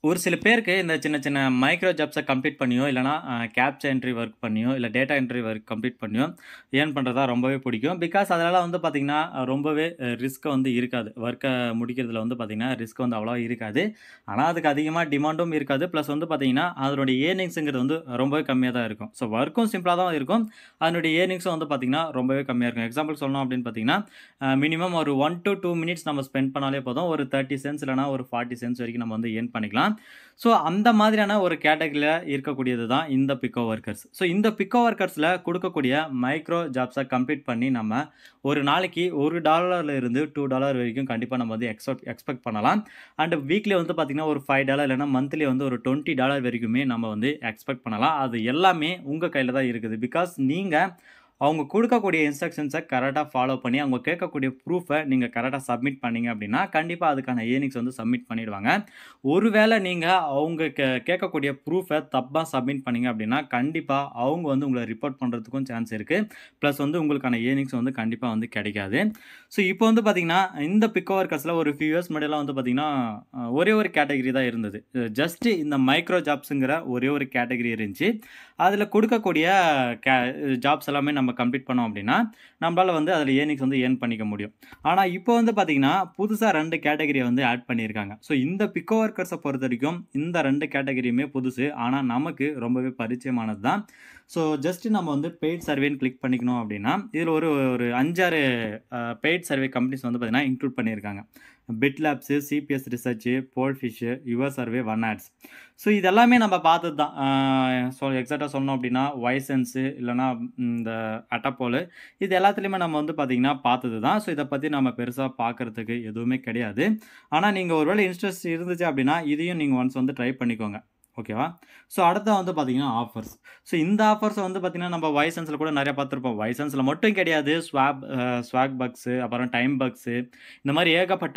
ஒரு சில பேருக்கு இந்த சின்ன சின்ன மைக்ரோ ஜாப்ஸை கம்ப்ளீட் பண்ணியோ இல்லைனா கேப்சா என்ட்ரி ஒர்க் பண்ணியோ இல்லை டேட்டா என்ட்ரி ஒர்க் கம்ப்ளீட் பண்ணியோ ஏர்ன் பண்ணுறதா ரொம்பவே பிடிக்கும் பிகாஸ் அதனால் வந்து பார்த்திங்கன்னா ரொம்பவே ரிஸ்க் வந்து இருக்காது ஒர்க்கை முடிக்கிறதுல வந்து பார்த்திங்கன்னா ரிஸ்க் வந்து அவ்வளோவா இருக்காது ஆனால் அதுக்கு அதிகமாக டிமாண்டும் இருக்காது ப்ளஸ் வந்து பார்த்திங்கன்னா அதனுடைய ஏர்னிங்ஸுங்கிறது வந்து ரொம்பவே கம்மியாக தான் இருக்கும் ஸோ ஒர்க்கும் சிம்பிளாக தான் இருக்கும் அதனுடைய ஏர்னிங்ஸும் வந்து பார்த்திங்கன்னா ரொம்பவே கம்மியாக இருக்கும் எக்ஸாம்பிள் சொல்லணும் அப்படின்னு பார்த்தீங்கன்னா மினிமம் ஒரு ஒன் டு டூ மினிட்ஸ் நம்ம ஸ்பெண்ட் பண்ணாலே போதும் ஒரு தேர்ட்டி சென்ஸ் இல்லைனா ஒரு ஃபார்ட்டி சென்ஸ் வரைக்கும் நம்ம வந்து ஏர்ன் பண்ணிக்கலாம் ஸோ அந்த மாதிரியான ஒரு கேட்டகரியில் இருக்கக்கூடியது தான் இந்த பிக்கோ ஒர்க்கர்ஸ் ஸோ இந்த பிக்கோ ஒர்க்கர்ஸில் கொடுக்கக்கூடிய மைக்ரோ ஜாப்ஸை கம்ப்ளீட் பண்ணி நம்ம ஒரு நாளைக்கு ஒரு டாலர்ல இருந்து டூ டாலர் வரைக்கும் கண்டிப்பாக நம்ம வந்து எக்ஸ்பெக்ட் எக்ஸ்பெக்ட் பண்ணலாம் அண்ட் வீக்லி வந்து பார்த்திங்கன்னா ஒரு ஃபைவ் டாலர் இல்லைனா மந்த்லி வந்து ஒரு டுவெண்ட்டி டாலர் வரைக்குமே நம்ம வந்து எக்ஸ்பெக்ட் பண்ணலாம் அது எல்லாமே உங்கள் கையில் தான் இருக்குது பிகாஸ் நீங்கள் அவங்க கொடுக்கக்கூடிய இன்ஸ்ட்ரக்ஷன்ஸை கரெக்டாக ஃபாலோ பண்ணி அவங்க கேட்கக்கூடிய ப்ரூஃபை நீங்கள் கரெக்டாக சப்மிட் பண்ணீங்க அப்படின்னா கண்டிப்பாக அதுக்கான ஏர்னிங்ஸ் வந்து சப்மிட் பண்ணிடுவாங்க ஒருவேளை நீங்கள் அவங்க கே கேட்கக்கூடிய ப்ரூஃபை தப்பாக சப்மிட் பண்ணீங்க அப்படின்னா கண்டிப்பாக அவங்க வந்து உங்களை ரிப்போர்ட் பண்ணுறதுக்கும் சான்ஸ் இருக்குது ப்ளஸ் வந்து உங்களுக்கான ஏர்னிங்ஸ் வந்து கண்டிப்பாக வந்து கிடைக்காது ஸோ இப்போ வந்து பார்த்திங்கன்னா இந்த பிக்கோ ஒர்க்கர்ஸில் ஒரு ஃபியூ இயர்ஸ் முன்னாடிலாம் வந்து பார்த்திங்கன்னா ஒரே ஒரு கேட்டகரி தான் இருந்தது ஜஸ்ட்டு இந்த மைக்ரோ ஜாப்ஸுங்கிற ஒரே ஒரு கேட்டகரி இருந்துச்சு அதில் கொடுக்கக்கூடிய கே ஜாப்ஸ் எல்லாமே நம்ம கம்ப்ளீட் பண்ணோம் அப்படின்னா நம்மளால் வந்து அதில் ஏர்னிங்ஸ் வந்து ஏர்ன் பண்ணிக்க முடியும் ஆனால் இப்போ வந்து பார்த்திங்கன்னா புதுசாக ரெண்டு கேட்டகரியை வந்து ஆட் பண்ணியிருக்காங்க ஸோ இந்த பிக்கோ ஒர்க்கர்ஸை பொறுத்த வரைக்கும் இந்த ரெண்டு கேட்டகரியுமே புதுசு ஆனால் நமக்கு ரொம்பவே பரிச்சயமானது தான் ஸோ ஜஸ்ட்டு நம்ம வந்து பெய்ட் சர்வேன்னு கிளிக் பண்ணிக்கணும் அப்படின்னா இதில் ஒரு ஒரு அஞ்சாறு பெய்ட் சர்வே கம்பெனிஸ் வந்து பார்த்திங்கன்னா இன்க்ளூட் பண்ணியிருக்காங்க BitLabs CBS research Pollfish your survey one ads so இதெல்லாமே நம்ம பார்த்தது தான் ஸோ எக்ஸாக்டாக சொன்னோம் அப்படின்னா வைசன்ஸு இல்லைனா இந்த அட்டப்போல் இது எல்லாத்துலேயுமே நம்ம வந்து பார்த்திங்கன்னா பார்த்தது தான் ஸோ இதை பற்றி நம்ம பெருசாக பார்க்குறதுக்கு எதுவுமே கிடையாது ஆனால் நீங்கள் ஒருவேளை இன்ட்ரெஸ்ட் இருந்துச்சு அப்படின்னா இதையும் நீங்கள் ஒன்ஸ் வந்து ட்ரை பண்ணிக்கோங்க ஓகேவா ஸோ அடுத்த வந்து பார்த்தீங்கன்னா ஆஃபர்ஸ் ஸோ இந்த ஆஃபர்ஸை வந்து பார்த்திங்கன்னா நம்ம வைசன்ஸில் கூட நிறைய பார்த்துருப்போம் வைசன்ஸில் மட்டும் கிடையாது ஸ்வாப் ஸ்வாக் பக்ஸு அப்புறம் டைம் பக்ஸு இந்த மாதிரி ஏகப்பட்ட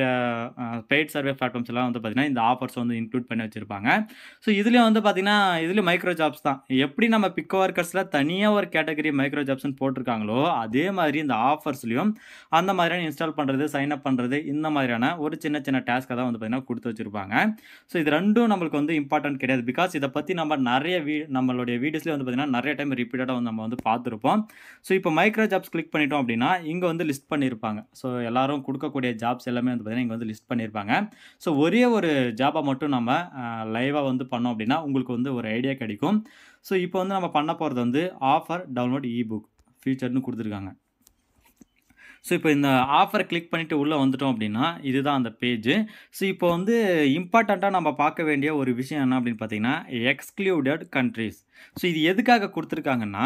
பெய்ட் சர்வே பிளாட்ஃபார்ம்ஸ் எல்லாம் வந்து பார்த்திங்கன்னா இந்த ஆஃபர்ஸ் வந்து இன்க்ளூட் பண்ணி வச்சுருப்பாங்க ஸோ இதுலேயும் வந்து பார்த்திங்கன்னா இதுலேயும் மைக்ரோ ஜாப்ஸ் தான் எப்படி நம்ம பிக் ஒர்க்கர்ஸில் தனியாக ஒரு கேட்டகரி மைக்ரோ ஜாப்ஸ்னு போட்டிருக்காங்களோ அதே மாதிரி இந்த ஆஃபர்ஸ்லையும் அந்த மாதிரியான இன்ஸ்டால் பண்ணுறது சைன் அப் பண்ணுறது இந்த மாதிரியான ஒரு சின்ன சின்ன டாஸ்க்கை தான் வந்து பார்த்திங்கன்னா கொடுத்து வச்சுருப்பாங்க ஸோ இது ரெண்டும் நம்மளுக்கு வந்து இம்பார்ட்டன்ட் கிடையாது பிகாஸ் இதை பற்றி நம்ம நிறைய வீ நம்மளுடைய வீடியோஸ்லேயே வந்து பார்த்திங்கன்னா நிறைய டைம் ரிப்பீட்டடாக வந்து நம்ம வந்து பார்த்துருப்போம் ஸோ இப்போ மைக்ரோ ஜாப்ஸ் கிளிக் பண்ணிட்டோம் அப்படின்னா இங்கே வந்து லிஸ்ட் பண்ணியிருப்பாங்க ஸோ எல்லாரும் கொடுக்கக்கூடிய ஜாப்ஸ் எல்லாமே வந்து பார்த்திங்கன்னா இங்கே வந்து லிஸ்ட் பண்ணியிருப்பாங்க ஸோ ஒரே ஒரு ஜாபை மட்டும் நம்ம லைவாக வந்து பண்ணோம் அப்படின்னா உங்களுக்கு வந்து ஒரு ஐடியா கிடைக்கும் ஸோ இப்போ வந்து நம்ம பண்ண போகிறது வந்து ஆஃபர் டவுன்லோட் இ புக் ஃபீச்சர்னு கொடுத்துருக்காங்க ஸோ இப்போ இந்த ஆஃபரை கிளிக் பண்ணிவிட்டு உள்ளே வந்துட்டோம் அப்படின்னா இதுதான் அந்த பேஜு ஸோ இப்போ வந்து இம்பார்ட்டண்ட்டாக நம்ம பார்க்க வேண்டிய ஒரு விஷயம் என்ன அப்படின்னு பார்த்தீங்கன்னா எக்ஸ்க்ளூடட் கண்ட்ரீஸ் ஸோ இது எதுக்காக கொடுத்துருக்காங்கன்னா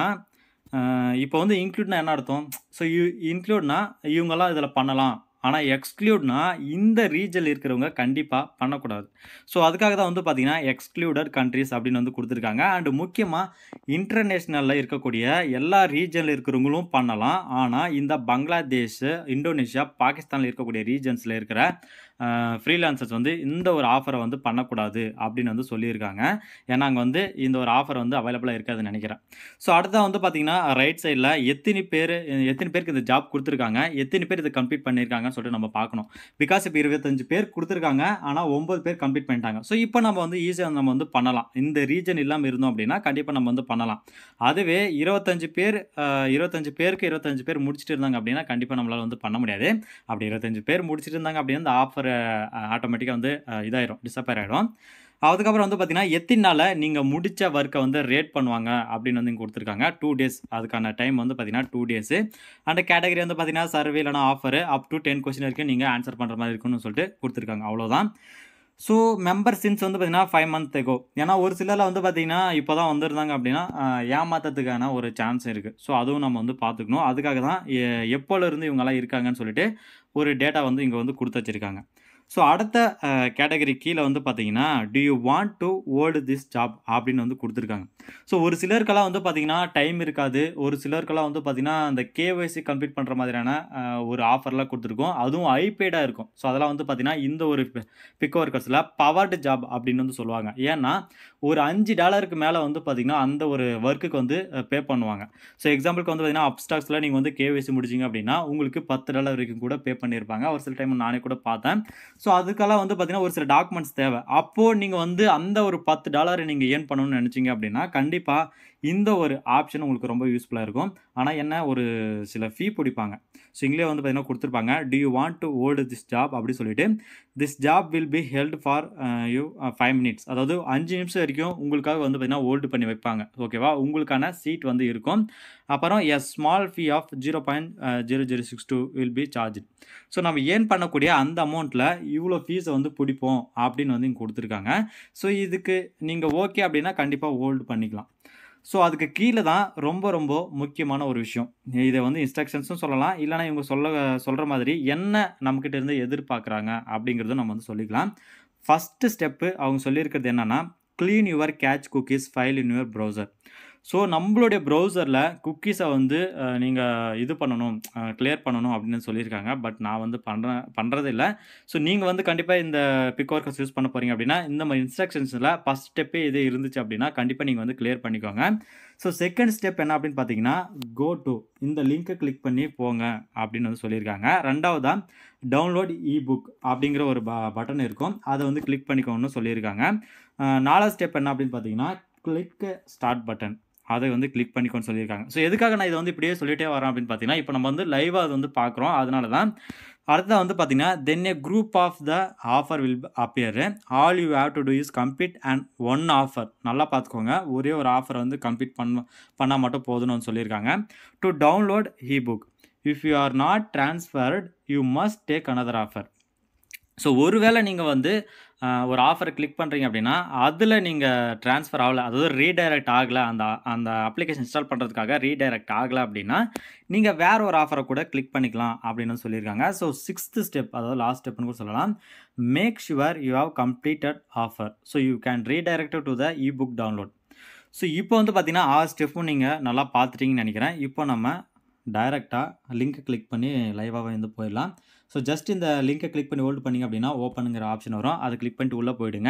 இப்போ வந்து இன்க்ளூட்னா என்ன அர்த்தம் ஸோ யூ இன்க்ளூட்னா இவங்கெல்லாம் இதில் பண்ணலாம் ஆனால் எக்ஸ்க்ளூட்னா இந்த ரீஜனில் இருக்கிறவங்க கண்டிப்பாக பண்ணக்கூடாது ஸோ அதுக்காக தான் வந்து பார்த்திங்கன்னா எக்ஸ்க்ளூடட் கண்ட்ரிஸ் அப்படின்னு வந்து கொடுத்துருக்காங்க அண்டு முக்கியமாக இன்டர்நேஷ்னலில் இருக்கக்கூடிய எல்லா ரீஜனில் இருக்கிறவங்களும் பண்ணலாம் ஆனால் இந்த பங்களாதேஷ் இந்தோனேஷியா பாகிஸ்தானில் இருக்கக்கூடிய ரீஜன்ஸில் இருக்கிற ஃப்ரீலான்சர்ஸ் வந்து இந்த ஒரு ஆஃபரை வந்து பண்ணக்கூடாது அப்படின்னு வந்து சொல்லியிருக்காங்க ஏன்னா அங்கே வந்து இந்த ஒரு ஆஃபர் வந்து அவைலபிளாக இருக்காதுன்னு நினைக்கிறேன் ஸோ அடுத்தா வந்து பார்த்தீங்கன்னா ரைட் சைடில் எத்தனை பேர் எத்தனை பேருக்கு இந்த ஜாப் கொடுத்துருக்காங்க எத்தனை பேர் இதை கம்ப்ளீட் பண்ணியிருக்காங்கன்னு சொல்லிட்டு நம்ம பார்க்கணும் பிகாஸ் இப்போ இருபத்தஞ்சு பேர் கொடுத்துருக்காங்க ஆனால் ஒம்பது பேர் கம்ப்ளீட் பண்ணிட்டாங்க ஸோ இப்போ நம்ம வந்து ஈஸியாக நம்ம வந்து பண்ணலாம் இந்த ரீஜன் இல்லாமல் இருந்தோம் அப்படின்னா கண்டிப்பாக நம்ம வந்து பண்ணலாம் அதுவே இருபத்தஞ்சு பேர் இருபத்தஞ்சு பேருக்கு இருபத்தஞ்சு பேர் முடிச்சுட்டு இருந்தாங்க அப்படின்னா கண்டிப்பாக நம்மளால் வந்து பண்ண முடியாது அப்படி இருபத்தஞ்சு பேர் முடிச்சுட்டு இருந்தாங்க அப்படின்னா இந்த ஆஃபர் ஆட்டோமேட்டிக்காக வந்து இதாயிரும் டிசப்பேர் ஆகிடும் அதுக்கப்புறம் வந்து பார்த்தீங்கன்னா எத்தனை நாளில் நீங்கள் முடித்த ஒர்க்கை வந்து ரேட் பண்ணுவாங்க அப்படின்னு வந்து இங்கே கொடுத்துருக்காங்க டூ டேஸ் அதுக்கான டைம் வந்து பார்த்தீங்கன்னா டூ டேஸு அந்த கேட்டகரி வந்து பார்த்தீங்கன்னா சர்வே இல்லைனா offer up to ten question வரைக்கும் நீங்கள் ஆன்சர் பண்ணுற மாதிரி இருக்குன்னு சொல்லிட்டு கொடுத்துருக்காங்க அவ்வளோதான் ஸோ மெம்பர் சின்ஸ் வந்து பார்த்தீங்கன்னா ஃபைவ் மந்த் எகோ ஏன்னா ஒரு சிலரில் வந்து பார்த்தீங்கன்னா இப்போ தான் வந்துருந்தாங்க அப்படின்னா ஏமாற்றத்துக்கான ஒரு சான்ஸ் இருக்குது ஸோ அதுவும் நம்ம வந்து பார்த்துக்கணும் அதுக்காக தான் எப்போலேருந்து இவங்கெல்லாம் இருக்காங்கன்னு சொல்லிட்டு ஒரு டேட்டா வந்து இங்கே வந்து கொடுத்து வச்சுருக்காங்க ஸோ அடுத்த கேட்டகரி கீழே வந்து பார்த்தீங்கன்னா do you want to hold this job அப்படின்னு வந்து கொடுத்துருக்காங்க ஸோ ஒரு சிலருக்கெல்லாம் வந்து பார்த்தீங்கன்னா டைம் இருக்காது ஒரு சிலருக்கெல்லாம் வந்து பார்த்தீங்கன்னா அந்த கேஒய்சி கம்ப்ளீட் பண்ணுற மாதிரியான ஒரு ஆஃபர்லாம் கொடுத்துருக்கோம் அதுவும் ஐபேடாக இருக்கும் ஸோ அதெல்லாம் வந்து பார்த்தீங்கன்னா இந்த ஒரு பிக் ஒர்க்கர்ஸில் பவர்டு ஜாப் அப்படின்னு வந்து சொல்லுவாங்க ஏன்னா ஒரு அஞ்சு டாலருக்கு மேலே வந்து பார்த்தீங்கன்னா அந்த ஒரு ஒர்க்குக்கு வந்து பே பண்ணுவாங்க ஸோ எக்ஸாம்பிளுக்கு வந்து பார்த்தீங்கன்னா அப்ஸ்டாக்ஸில் நீங்கள் வந்து கேஒய்சி முடிச்சிங்க அப்படின்னா உங்களுக்கு பத்து டாலர் வரைக்கும் கூட பே பண்ணியிருப்பாங்க ஒரு சில டைம் நானே கூட பார்த்தேன் ஸோ அதுக்கெல்லாம் வந்து பார்த்தீங்கன்னா ஒரு சில டாக்குமெண்ட்ஸ் தேவை அப்போது நீங்கள் வந்து அந்த ஒரு பத்து டாலர் நீங்கள் ஏர்ன் பண்ணணும்னு நினச்சிங்க அப்படின்னா கண்டிப்பாக இந்த ஒரு ஆப்ஷன் உங்களுக்கு ரொம்ப யூஸ்ஃபுல்லாக இருக்கும் ஆனால் என்ன ஒரு சில ஃபீ பிடிப்பாங்க ஸோ இங்கிலே வந்து பார்த்தீங்கன்னா கொடுத்துருப்பாங்க do you want to hold this job அப்படி சொல்லிட்டு this job will be held for you five minutes அதாவது அஞ்சு நிமிஷம் வரைக்கும் உங்களுக்காக வந்து பார்த்தீங்கன்னா ஹோல்டு பண்ணி வைப்பாங்க ஓகேவா உங்களுக்கான சீட் வந்து இருக்கும் அப்புறம் a small fee of zero point zero zero six two will be charge so நம்ம ஏர்ன் பண்ணக்கூடிய அந்த அமௌண்ட்டில் இவ்வளோ ஃபீஸை வந்து பிடிப்போம் அப்படின்னு வந்து இங்கே கொடுத்துருக்காங்க ஸோ இதுக்கு நீங்கள் ஓகே அப்படின்னா கண்டிப்பாக ஹோல்டு பண்ணிக்கலாம் ஸோ அதுக்கு கீழே தான் ரொம்ப ரொம்ப முக்கியமான ஒரு விஷயம் இதை வந்து இன்ஸ்ட்ரக்ஷன்ஸும் சொல்லலாம் இல்லைனா இவங்க சொல்ல சொல்கிற மாதிரி என்ன நம்மக்கிட்ட இருந்து எதிர்பார்க்குறாங்க அப்படிங்கிறதும் நம்ம வந்து சொல்லிக்கலாம் ஃபஸ்ட்டு ஸ்டெப்பு அவங்க சொல்லியிருக்கிறது என்னென்னா clean your cache cookies file in your browser so நம்மளுடைய ப்ரௌசரில் குக்கீஸை வந்து நீங்கள் இது பண்ணணும் கிளியர் பண்ணணும் அப்படின்னு சொல்லியிருக்காங்க பட் நான் வந்து பண்ணுறேன் பண்ணுறது இல்லை ஸோ நீங்கள் வந்து கண்டிப்பாக இந்த பிக் ஒர்க்கர்ஸ் யூஸ் பண்ண போகிறீங்க அப்படின்னா இந்த மாதிரி இன்ஸ்ட்ரக்ஷன்ஸில் ஃபஸ்ட் ஸ்டெப்பே இது இருந்துச்சு அப்படின்னா கண்டிப்பாக நீங்கள் வந்து கிளியர் பண்ணிக்கோங்க ஸோ செகண்ட் ஸ்டெப் என்ன அப்படின்னு பார்த்தீங்கன்னா கோ டு இந்த லிங்க்கை கிளிக் பண்ணி போங்க அப்படின்னு வந்து சொல்லியிருக்காங்க ரெண்டாவதாக டவுன்லோட் இ புக் அப்படிங்கிற ஒரு ப பட்டன் இருக்கும் அதை வந்து கிளிக் பண்ணிக்கோன்னு சொல்லியிருக்காங்க நாலாவது ஸ்டெப் என்ன அப்படின்னு பார்த்தீங்கன்னா கிளிக் ஸ்டார்ட் பட்டன் அதை வந்து கிளிக் பண்ணிக்கோன்னு சொல்லியிருக்காங்க ஸோ எதுக்காக நான் இதை வந்து இப்படியே சொல்லிட்டே வரேன் அப்படின்னு பார்த்தீங்கன்னா இப்போ நம்ம வந்து லைவாக அது வந்து பார்க்குறோம் அதனால தான் அடுத்தது வந்து பார்த்தீங்கன்னா then a group of the offer will appear all you have to do is complete and one offer நல்லா பார்த்துக்கோங்க ஒரே ஒரு ஆஃபரை வந்து கம்ப்ளீட் பண்ண பண்ணால் மட்டும் போதும்னு வந்து சொல்லியிருக்காங்க to download E book if you are not transferred you must take another offer so ஒருவேளை நீங்கள் வந்து ஒரு ஆஃபரை கிளிக் பண்ணுறீங்க அப்படின்னா அதில் நீங்கள் ட்ரான்ஸ்ஃபர் ஆகலை அதாவது ரீடைரக்ட் ஆகலை அந்த அந்த அப்ளிகேஷன் இன்ஸ்டால் பண்ணுறதுக்காக ரீடைரக்ட் ஆகலை அப்படின்னா நீங்கள் வேற ஒரு ஆஃபரை கூட கிளிக் பண்ணிக்கலாம் அப்படின்னு சொல்லியிருக்காங்க ஸோ சிக்ஸ்த்து ஸ்டெப் அதாவது லாஸ்ட் ஸ்டெப்னு கூட சொல்லலாம் make sure you have completed offer so you can redirect to the e book download so இப்போ வந்து பார்த்தீங்கன்னா ஆறு ஸ்டெப்பும் நீங்கள் நல்லா பார்த்துட்டீங்கன்னு நினைக்கிறேன் இப்போ நம்ம டைரெக்டாக லிங்க்கை கிளிக் பண்ணி லைவாகவே வந்து போயிடலாம் ஸோ ஜஸ்ட் இந்த லிங்க்கை கிளிக் பண்ணி ஹோல்டு பண்ணிங்க அப்படின்னா ஓப்பனுங்கிற ஆப்ஷன் வரும் அதை கிளிக் பண்ணிட்டு உள்ளே போயிடுங்க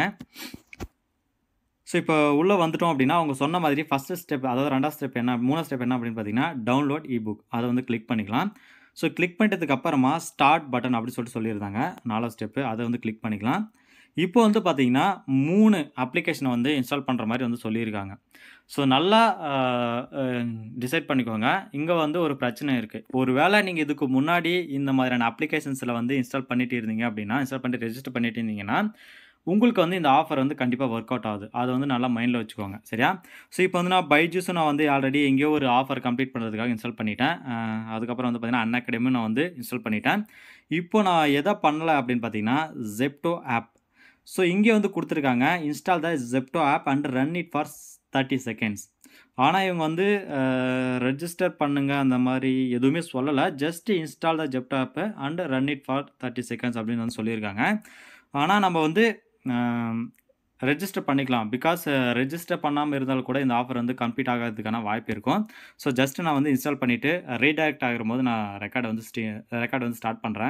ஸோ இப்போ உள்ளே வந்துட்டோம் அப்படின்னா அவங்க சொன்ன மாதிரி ஃபஸ்ட்டு ஸ்டெப் அதாவது ரெண்டாவது ஸ்டெப் என்ன மூணாவது ஸ்டெப் என்ன அப்படின்னு பார்த்தீங்கன்னா டவுன்லோட் இ புக் அதை வந்து கிளிக் பண்ணிக்கலாம் ஸோ கிளிக் பண்ணிட்டதுக்கு அப்புறமா ஸ்டார்ட் பட்டன் அப்படி சொல்லிட்டு சொல்லியிருந்தாங்க நாலாவது ஸ்டெப்பு அதை வந்து கிளிக் பண்ணிக்கலாம் இப்போ வந்து பார்த்தீங்கன்னா மூணு அப்ளிகேஷனை வந்து இன்ஸ்டால் பண்ணுற மாதிரி வந்து சொல்லியிருக்காங்க ஸோ நல்லா டிசைட் பண்ணிக்கோங்க இங்கே வந்து ஒரு பிரச்சனை இருக்குது ஒரு வேளை நீங்கள் இதுக்கு முன்னாடி இந்த மாதிரியான அப்ளிகேஷன்ஸில் வந்து இன்ஸ்டால் பண்ணிட்டு இருந்தீங்க அப்படின்னா இன்ஸ்டால் பண்ணிட்டு ரெஜிஸ்டர் பண்ணிட்டு இருந்தீங்கன்னா உங்களுக்கு வந்து இந்த ஆஃபர் வந்து கண்டிப்பாக ஒர்க் அவுட் ஆகுது அதை வந்து நல்லா மைண்டில் வச்சுக்கோங்க சரியா ஸோ இப்போ வந்து நான் பைஜூஸும் நான் வந்து ஆல்ரெடி எங்கேயோ ஒரு ஆஃபர் கம்ப்ளீட் பண்ணுறதுக்காக இன்ஸ்டால் பண்ணிட்டேன் அதுக்கப்புறம் வந்து பார்த்தீங்கன்னா அன் அகாடமியும் நான் வந்து இன்ஸ்டால் பண்ணிட்டேன் இப்போ நான் எதை பண்ணலை அப்படின்னு பார்த்தீங்கன்னா ஜெப்டோ ஆப் ஸோ இங்கே வந்து கொடுத்துருக்காங்க install the Zepto app and run it for thirty seconds ஆனால் இவங்க வந்து ரெஜிஸ்டர் பண்ணுங்க அந்த மாதிரி எதுவுமே சொல்லலை just install the Zepto app and run it for thirty seconds அப்படின்னு வந்து சொல்லியிருக்காங்க ஆனால் நம்ம வந்து ரெஜிஸ்டர் பண்ணிக்கலாம் பிகாஸ் ரெஜிஸ்டர் பண்ணாமல் இருந்தாலும் கூட இந்த ஆஃபர் வந்து கம்ப்ளீட் ஆகிறதுக்கான வாய்ப்பு இருக்கும் ஸோ ஜஸ்ட் நான் வந்து இன்ஸ்டால் பண்ணிவிட்டு ரீடைரக்ட் ஆகிற போது நான் ரெக்கார்டை வந்து ஸ்டே ரெக்கார்டு வந்து ஸ்டார்ட் பண்ணுறேன்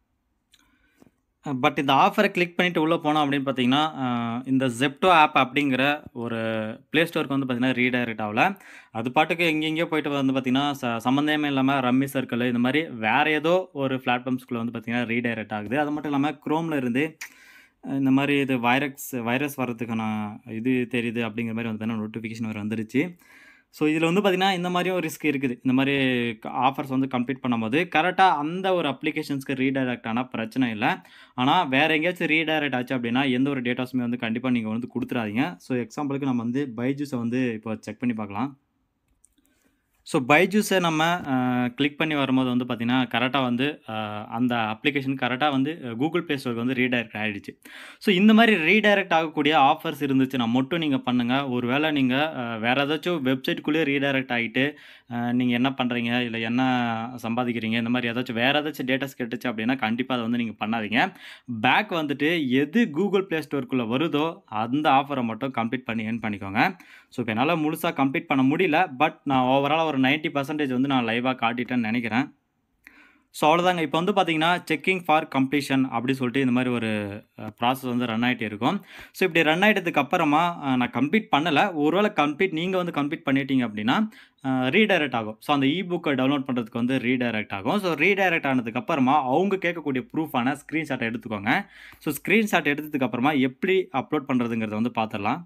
பட் இந்த ஆஃபரை கிளிக் பண்ணிவிட்டு உள்ளே போனோம் அப்படின்னு பார்த்தீங்கன்னா இந்த ஜெப்டோ ஆப் அப்படிங்கிற ஒரு ப்ளே ஸ்டோருக்கு வந்து பார்த்திங்கன்னா ரீடைரக்ட் ஆகல அது பாட்டுக்கு எங்கெங்கேயோ போயிட்டு வந்து பார்த்திங்கன்னா ச சம்மந்தமே இல்லாமல் ரம்மி சர்க்கிள் இந்த மாதிரி வேறு ஏதோ ஒரு பிளாட்ஃபார்ம்ஸ்குள்ளே வந்து பார்த்திங்கன்னா ரீடைரக்ட் ஆகுது அது மட்டும் இல்லாமல் க்ரோமில் இருந்து இந்த மாதிரி இது வைரஸ் வைரஸ் வர்றதுக்கான இது தெரியுது அப்படிங்கிற மாதிரி வந்து பார்த்தீங்கன்னா நோட்டிஃபிகேஷன் வேறு வந்துருச்சு ஸோ இதில் வந்து பார்த்திங்கன்னா இந்த மாதிரியும் ரிஸ்க் இருக்குது இந்த மாதிரி ஆஃபர்ஸ் வந்து கம்ப்ளீட் பண்ணும்போது கரெக்டாக அந்த ஒரு அப்ளிகேஷன்ஸ்க்கு ரீடைரக்ட் ஆனால் பிரச்சனை இல்லை ஆனால் வேறு எங்கேயாச்சும் ரீடைரக்ட் ஆச்சு அப்படின்னா எந்த ஒரு டேட்டாஸுமே வந்து கண்டிப்பாக நீங்கள் வந்து கொடுத்துறாதீங்க ஸோ எக்ஸாம்பிளுக்கு நம்ம வந்து பைஜூஸை வந்து இப்போ செக் பண்ணி பார்க்கலாம் ஸோ பைஜூஸை நம்ம கிளிக் பண்ணி வரும்போது வந்து பார்த்திங்கன்னா கரெக்டாக வந்து அந்த அப்ளிகேஷன் கரெக்டாக வந்து கூகுள் ப்ளே ஸ்டோருக்கு வந்து ரீடைரக்ட் ஆகிடுச்சு ஸோ இந்த மாதிரி ரீடைரக்ட் ஆகக்கூடிய ஆஃபர்ஸ் இருந்துச்சுன்னா மட்டும் நீங்கள் பண்ணுங்கள் ஒரு வேளை நீங்கள் வேறு ஏதாச்சும் வெப்சைட்குள்ளேயே ரீடைரக்ட் ஆகிட்டு நீங்கள் என்ன பண்ணுறீங்க இல்லை என்ன சம்பாதிக்கிறீங்க இந்த மாதிரி ஏதாச்சும் வேறு ஏதாச்சும் டேட்டாஸ் கெட்டுச்சு அப்படின்னா கண்டிப்பாக அதை வந்து நீங்கள் பண்ணாதீங்க பேக் வந்துட்டு எது கூகுள் ப்ளே ஸ்டோருக்குள்ளே வருதோ அந்த ஆஃபரை மட்டும் கம்ப்ளீட் பண்ணி ஏர்ன் பண்ணிக்கோங்க ஸோ இப்போ என்னால் முழுசாக கம்ப்ளீட் பண்ண முடியல பட் நான் ஓவரால் ஒரு நைன்ட்டி பர்சன்டேஜ் வந்து நான் லைவாக காட்டிட்டேன்னு நினைக்கிறேன் ஸோ அவ்வளோதாங்க இப்போ வந்து பார்த்தீங்கன்னா செக்கிங் ஃபார் கம்ப்ளீஷன் அப்படி சொல்லிட்டு இந்த மாதிரி ஒரு ப்ராசஸ் வந்து ரன் ஆகிட்டே இருக்கும் ஸோ இப்படி ரன் ஆகிட்டதுக்கு அப்புறமா அஹ், நான் கம்ப்ளீட் பண்ணலை ஒருவேளை கம்ப்ளீட் நீங்கள் வந்து கம்ப்ளீட் பண்ணிட்டீங்க அப்படின்னா ரீடைரக்ட் ஆகும் ஸோ அந்த இபுக்கை டவுன்லோட் பண்ணுறதுக்கு வந்து ரீடைரக்ட் ஆகும் ஸோ ரீடைரக்ட் ஆனதுக்கு அப்புறமா அவங்க கேட்கக்கூடிய ப்ரூஃபான ஸ்க்ரீன்ஷாட்டை எடுத்துக்கோங்க ஸோ ஸ்க்ரீன்ஷாட் எடுத்ததுக்கு அப்புறமா எப்படி அப்லோட் பண்ணுறதுங்கிறத வந்து பார்த்துடலாம்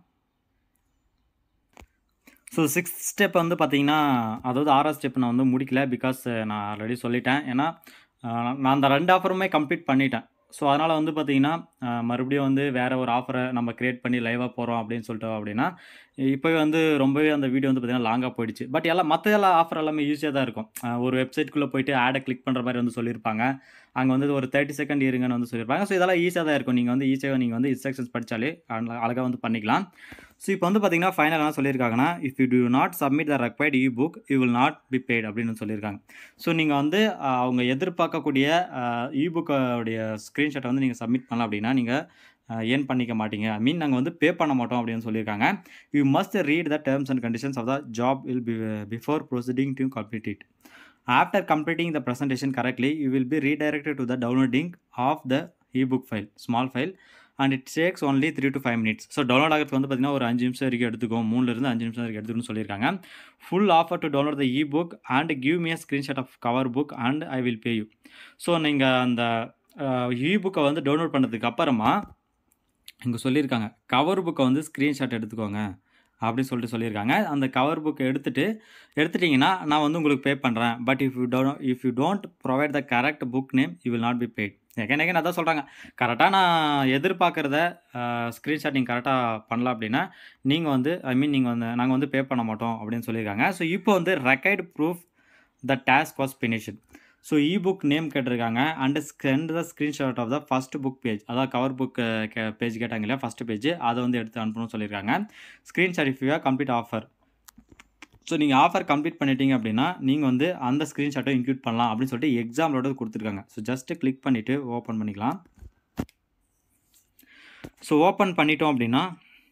ஸோ சிக்ஸ்த் ஸ்டெப் வந்து பார்த்தீங்கன்னா அதாவது ஆறாவது ஸ்டெப் நான் வந்து முடிக்கல பிகாஸ் நான் ஆல்ரெடி சொல்லிட்டேன் ஏன்னா அஹ், நான் அந்த ரெண்டு ஆஃபருமே கம்ப்ளீட் பண்ணிட்டேன் ஸோ அதனால் வந்து பார்த்தீங்கன்னா அஹ், மறுபடியும் வந்து வேறு ஒரு ஆஃபரை நம்ம க்ரியேட் பண்ணி லைவாக போகிறோம் அப்படின்னு சொல்லிட்டோம் அப்படின்னா இப்போவே வந்து ரொம்பவே அந்த வீடியோ வந்து பார்த்தீங்கன்னா லாங்காக போயிடுச்சு பட் எல்லாம் மற்ற எல்லா ஆஃபர் எல்லாமே ஈஸியாக தான் இருக்கும் அஹ், ஒரு வெப்சைட்குள்ளே போயிட்டு ஆடை கிளிக் பண்ணுற மாதிரி வந்து சொல்லியிருப்பாங்க அங்கே வந்து ஒரு தேர்ட்டி செகண்ட் இருங்கன்னு வந்து சொல்லியிருப்பாங்க ஸோ இதெல்லாம் ஈஸியாக தான் இருக்கும் நீங்கள் வந்து ஈஸியாக நீங்கள் வந்து இன்ஸ்ட்ரக்ஷன்ஸ் படித்தாலே அழகாக வந்து பண்ணிக்கலாம் ஸோ இப்போ வந்து பார்த்தீங்கன்னா ஃபைனல் என்ன சொல்லியிருக்காங்கன்னா if you do not submit the required e book you will not be paid அப்படின்னு சொல்லியிருக்காங்க ஸோ நீங்கள் வந்து அஹ், அவங்க எதிர்பார்க்கக்கூடிய இ புக்கோடைய ஸ்க்ரீன்ஷாட்டை வந்து நீங்கள் சப்மிட் பண்ணலாம் அப்படின்னா நீங்கள் ஏன் பண்ணிக்க மாட்டீங்க ஐ மீன் நாங்கள் வந்து பே பண்ண மாட்டோம் அப்படின்னு சொல்லியிருக்காங்க you must read the terms and conditions of the job will be before proceeding to complete it after completing the presentation correctly you will be redirected to the downloading of the ebook file small file and it takes only three to five minutes so download ஆகிறதுக்கு வந்து பார்த்தீங்கன்னா ஒரு அஞ்சு நிமிஷம் வரைக்கும் எடுத்துக்கும் மூணுலேருந்து அஞ்சு நிமிஷம் வரைக்கும் எடுத்துக்கணும்னு சொல்லியிருக்காங்க full offer to download the e book and give me screenshot of cover book and I will pay you so நீங்கள் அந்த இ புக்கை வந்து டவுன்லோட் பண்ணதுக்கு அப்புறமா இங்கே சொல்லியிருக்காங்க கவர் புக்கை வந்து ஸ்க்ரீன்ஷாட் எடுத்துக்கோங்க அப்படின்னு சொல்லிட்டு சொல்லியிருக்காங்க அந்த கவர் புக்கை எடுத்துகிட்டு எடுத்துட்டிங்கன்னா நான் வந்து உங்களுக்கு பே பண்ணுறேன் but if you don't if you don't provide the correct book name you will not be paid again again அதான் சொல்கிறாங்க கரெக்டாக நான் எதிர்பார்க்குறத ஸ்க்ரீன்ஷாட் நீங்கள் கரெக்டாக பண்ணலாம் அப்படின்னா நீங்கள் வந்து ஐ மீன் நீங்கள் வந்து நாங்கள் வந்து பே பண்ண மாட்டோம் அப்படின்னு சொல்லியிருக்காங்க ஸோ இப்போ வந்து required proof the task was finished so e book name கேட்டிருக்காங்க and sent the screenshot of the first book page அதாவது கவர் புக் பேஜ் கேட்டாங்க இல்லையா ஃபஸ்ட் பேஜ் அதை வந்து எடுத்து அனுப்பணும்னு சொல்லியிருக்காங்க screenshot if you complete offer so நீங்கள் ஆஃபர் கம்ப்ளீட் பண்ணிட்டீங்க அப்படின்னா நீங்கள் வந்து அந்த ஸ்க்ரீன்ஷாட்டை இன்க்ளூட் பண்ணலாம் அப்படின்னு சொல்லிட்டு எக்ஸாம்லோட கொடுத்துருக்காங்க ஸோ ஜஸ்ட்டு கிளிக் பண்ணிவிட்டு ஓப்பன் பண்ணிக்கலாம் ஸோ ஓப்பன் பண்ணிட்டோம் அப்படின்னா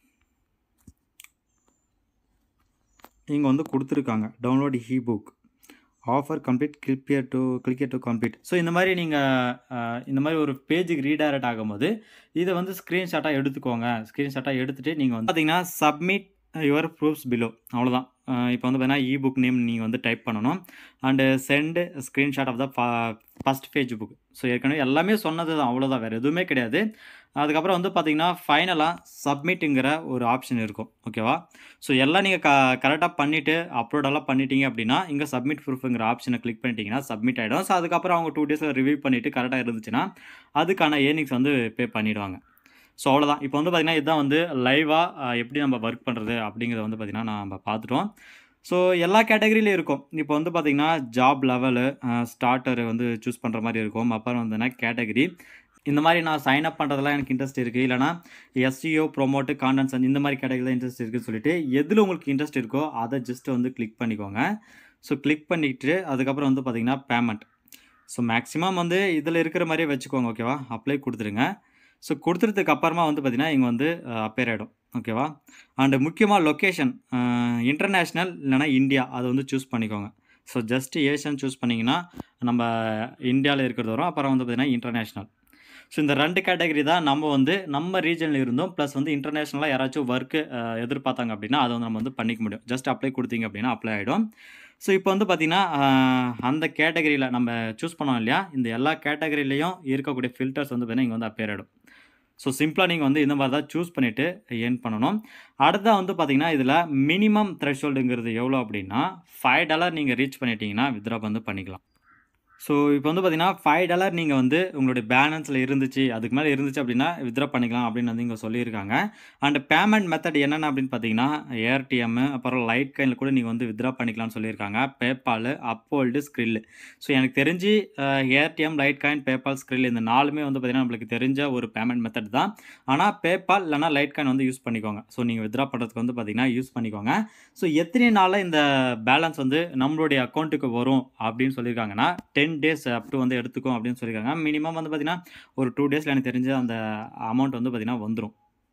இங்கே வந்து கொடுத்துருக்காங்க download E book offer complete click here to click here to complete so இந்த மாதிரி நீங்கள் இந்த மாதிரி ஒரு பேஜுக்கு ரீடைரக்ட் ஆகும்போது இதை வந்து ஸ்க்ரீன்ஷாட்டாக எடுத்துக்கோங்க ஸ்க்ரீன்ஷாட்டாக எடுத்துகிட்டு நீங்கள் வந்து பார்த்தீங்கன்னா சப்மிட் யுவர் ப்ரூஃப்ஸ் பிலோ அவ்வளோதான் இப்போ வந்து பார்த்தீங்கன்னா இ புக் நேம் நீங்கள் வந்து டைப் பண்ணணும் and send screenshot of the first page book so ஏற்கனவே எல்லாமே சொன்னது தான் அவ்வளோதான் வேறு எதுவுமே கிடையாது அதுக்கப்புறம் வந்து பார்த்தீங்கன்னா ஃபைனலாக சப்மிட்டுங்கிற ஒரு ஆப்ஷன் இருக்கும் ஓகேவா ஸோ எல்லாம் நீங்கள் க கரெக்டாக பண்ணிவிட்டு அப்லோடெல்லாம் பண்ணிட்டீங்க அப்படின்னா இங்கே சப்மிட் ப்ரூஃபுங்கிற ஆப்ஷனை கிளிக் பண்ணிட்டீங்கன்னா சப்மிட் ஆகிடும் ஸோ அதுக்கப்புறம் அவங்க டூ டேஸில் ரிவ்யூ பண்ணிவிட்டு கரெக்டாக இருந்துச்சுன்னா அதுக்கான ஏர்னிங்ஸ் வந்து பே பண்ணிவிடுவாங்க ஸோ அவ்வளோதான் இப்போ வந்து பார்த்திங்கன்னா இதுதான் வந்து லைவாக எப்படி நம்ம ஒர்க் பண்ணுறது அப்படிங்கிறத வந்து பார்த்திங்கன்னா நம்ம பார்த்துட்டோம் ஸோ எல்லா கேட்டகரியிலையும் இருக்கும் இப்போ வந்து பார்த்திங்கன்னா ஜாப் லெவலு ஸ்டார்டர் வந்து சூஸ் பண்ணுற மாதிரி இருக்கும் அப்புறம் வந்துன்னா கேட்டகரி இந்த மாதிரி நான் சைன் அப் பண்ணுறதுலாம் எனக்கு இன்ட்ரெஸ்ட் இருக்குது இல்லைனா எஸ்சிஓ ப்ரொமோட்டு கான்டென்ட்ஸ் அந்த இந்த மாதிரி கேட்டகரி தான் இன்ட்ரெஸ்ட் இருக்குன்னு சொல்லிட்டு எதில் உங்களுக்கு இன்ட்ரெஸ்ட் இருக்கோ அதை ஜஸ்ட் வந்து கிளிக் பண்ணிக்கோங்க ஸோ கிளிக் பண்ணிவிட்டு அதுக்கப்புறம் வந்து பார்த்திங்கன்னா பேமெண்ட் ஸோ மேக்ஸிமம் வந்து இதில் இருக்கிற மாதிரியே வச்சுக்கோங்க ஓகேவா அப்ளை கொடுத்துருங்க ஸோ கொடுத்துறதுக்கு அப்புறமா வந்து பார்த்திங்கன்னா இங்கே வந்து அப்பேர் ஆகிடும் ஓகேவா அண்டு முக்கியமாக லொக்கேஷன் இன்டர்நேஷ்னல் இல்லைனா இந்தியா அதை வந்து சூஸ் பண்ணிக்கோங்க ஸோ ஜஸ்ட் ஏஷியன் சூஸ் பண்ணிங்கன்னா நம்ம இந்தியாவில் இருக்கிறது வரும் அப்புறம் வந்து பார்த்திங்கன்னா இன்டர்நேஷ்னல் ஸோ இந்த ரெண்டு கேட்டகரி தான் நம்ம வந்து நம்ம ரீஜனில் இருந்தோம் ப்ளஸ் வந்து இன்டர்நேஷ்னலாக யாராச்சும் ஒர்க்கு எதிர்பார்த்தாங்க அப்படின்னா அதை வந்து நம்ம வந்து பண்ணிக்க முடியும் ஜஸ்ட் அப்ளை கொடுத்தீங்க அப்படின்னா அப்ளை ஆகிடும் ஸோ இப்போ வந்து பார்த்திங்கன்னா அந்த கேட்டகரியில் நம்ம சூஸ் பண்ணோம் இல்லையா இந்த எல்லா கேட்டகரியிலையும் இருக்கக்கூடிய ஃபில்டர்ஸ் வந்து பார்த்திங்கன்னா இங்கே வந்து அப்பேர் ஆகிடும் ஸோ சிம்பிளாக நீங்கள் வந்து இந்த மாதிரி தான் சூஸ் பண்ணிவிட்டு ஏர்ன் பண்ணணும் அடுத்ததாக வந்து பார்த்திங்கன்னா இதில் மினிமம் த்ரெஷ்ஹோல்டுங்கிறது எவ்வளோ அப்படின்னா ஃபைவ் டாலர் நீங்கள் ரீச் பண்ணிட்டீங்கன்னா வித்ரா வந்து பண்ணிக்கலாம் ஸோ இப்போ வந்து பார்த்தீங்கன்னா ஃபைவ் டாலர் நீங்கள் வந்து உங்களுடைய பேலன்ஸில் இருந்துச்சு அதுக்கு மேலே இருந்துச்சு அப்படின்னா வித்ரா பண்ணிக்கலாம் அப்படின்னு வந்து இங்கே சொல்லியிருக்காங்க அண்ட் பேமெண்ட் மெத்தட் என்னென்ன அப்படின்னு பார்த்தீங்கன்னா ஏர்டிஎம் அப்புறம் லைட் கைனில் கூட நீங்கள் வந்து வித்ரா பண்ணிக்கலாம்னு சொல்லியிருக்காங்க பேபால் அப்போல்டு ஸ்க்ரில் ஸோ எனக்கு தெரிஞ்சு Airtm Litecoin PayPal Skrill இந்த நாலுமே வந்து பார்த்திங்கன்னா நம்மளுக்கு தெரிஞ்ச ஒரு பேமெண்ட் மெத்தட் தான் ஆனால் பேபால் இல்லைனா லைட் காயின் வந்து யூஸ் பண்ணிக்கோங்க ஸோ நீங்கள் வித்ரா பண்ணுறதுக்கு வந்து பார்த்திங்கன்னா யூஸ் பண்ணிக்கோங்க ஸோ எத்தனை நாளில் இந்த பேலன்ஸ் வந்து நம்மளுடைய அக்கௌண்ட்டுக்கு வரும் அப்படின்னு சொல்லியிருக்காங்கன்னா டென் டேஸ் அப் டு வந்து எடுத்துக்கும் அப்படின்னு சொல்லியிருக்காங்க மினிமம் வந்து பார்த்திங்கன்னா ஒரு டூ டேஸில் எனக்கு தெரிஞ்ச அந்த அமௌண்ட் வந்து பார்த்திங்கன்னா வந்துடும்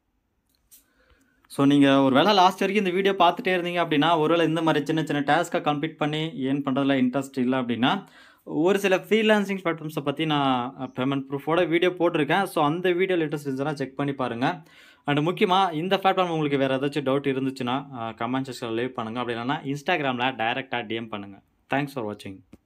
ஸோ நீங்கள் ஒரு வேளை லாஸ்ட் வரைக்கும் இந்த வீடியோ பார்த்துட்டே இருந்தீங்க அப்படின்னா ஒருவேளை இந்த மாதிரி சின்ன சின்ன டாஸ்க்கை கம்ப்ளீட் பண்ணி ஏன் பண்ணுறதுல இன்ட்ரெஸ்ட் இல்லை அப்படின்னா ஒரு சில ஃப்ரீலான்சிங் பிளாட்ஃபார்ம்ஸ பத்தி நான் பேமெண்ட் ப்ரூஃபோட வீடியோ போட்டிருக்கேன். ஸோ அந்த வீடியோல இன்ட்ரெஸ்ட் இருந்துச்சுன்னா செக் பண்ணி பாருங்க. அண்ட் முக்கியமா இந்த பிளாட்ஃபார்ம் உங்களுக்கு வேற ஏதாச்சும் டவுட் இருந்துச்சுன்னா, அ கமெண்ட் செக்ஷன்ல லீவ் பண்ணுங்க. அப்படி இல்லன்னா Instagramல டைரக்ட்டா டிஎம் பண்ணுங்க. தேங்க்ஸ் ஃபார் வாட்சிங்.